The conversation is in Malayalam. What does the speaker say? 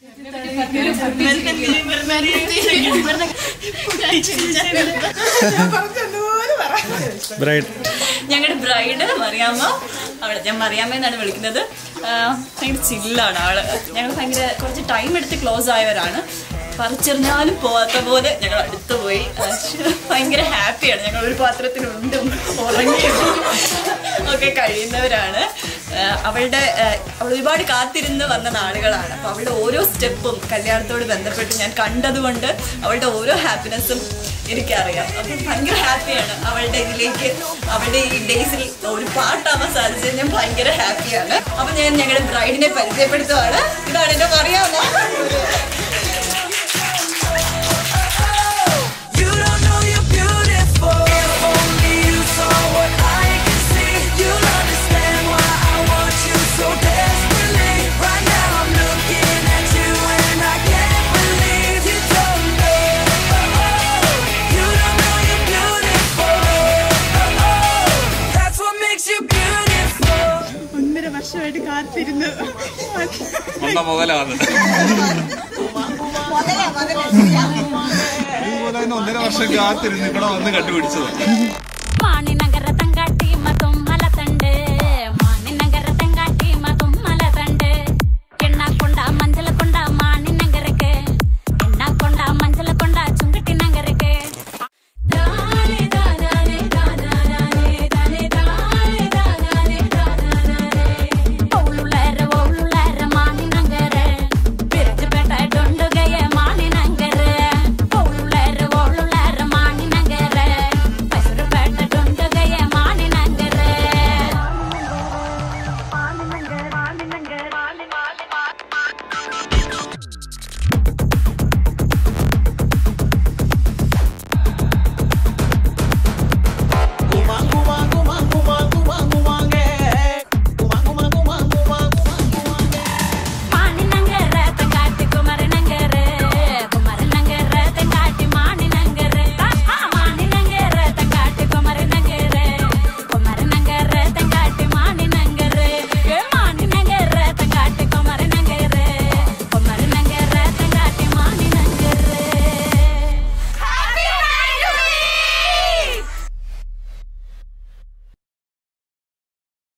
ബ്രൈഡ് ഞങ്ങളുടെ ബ്രൈഡ് മറിയാമ്മ അവളെ ഞാൻ മറിയാമ്മ എന്നാണ് വിളിക്കുന്നത് ആ, ഭയങ്കര ചില്ലാണ് ആള് ഞങ്ങൾ ഭയങ്കര കുറച്ച് ടൈം എടുത്ത് ക്ലോസ് ആയവരാണ് പറിച്ചെറിഞ്ഞാലും പോവാത്ത പോലെ ഞങ്ങൾ അടുത്ത് പോയി ആ, ഭയങ്കര ഹാപ്പിയാണ് ഞങ്ങൾ ഒരു പാത്രത്തിലുണ്ടും ഉറങ്ങിയും ഒക്കെ കഴിയുന്നവരാണ് ആ, അവളുടെ ആ, അവൾ ഒരുപാട് കാത്തിരുന്ന് വന്ന നാളുകളാണ് അപ്പോൾ അവളുടെ ഓരോ സ്റ്റെപ്പും കല്യാണത്തോട് ബന്ധപ്പെട്ട് ഞാൻ കണ്ടതുകൊണ്ട് അവളുടെ ഓരോ ഹാപ്പിനെസ്സും എനിക്കറിയാം അപ്പം ഭയങ്കര ഹാപ്പിയാണ് അവളുടെ ഇതിലേക്ക് അവളുടെ ഈ ഡേയ്സിൽ ഒരു പാട്ടാവാൻ സാധിച്ചത് ഞാൻ ഭയങ്കര ഹാപ്പിയാണ് അപ്പം ഞാൻ ഞങ്ങളുടെ ബ്രൈഡിനെ പരിചയപ്പെടുത്തുവാണ് ഇതാണ് എന്നെ പറയാമോ You don't know you're beautiful. If only you saw what I can see, you'll understand why I want you so desperately. Right now I'm looking at you and I can't believe you don't know. You don't know you're beautiful. That's what makes you beautiful. ഒന്നര വർഷമായിട്ട് കാത്തിരുന്നു ഒന്ന മുതലാണ് ഒന്നര വർഷം കാത്തിരുന്ന് ഇവിടെ വന്ന് കണ്ടുപിടിച്ചത് മാണിന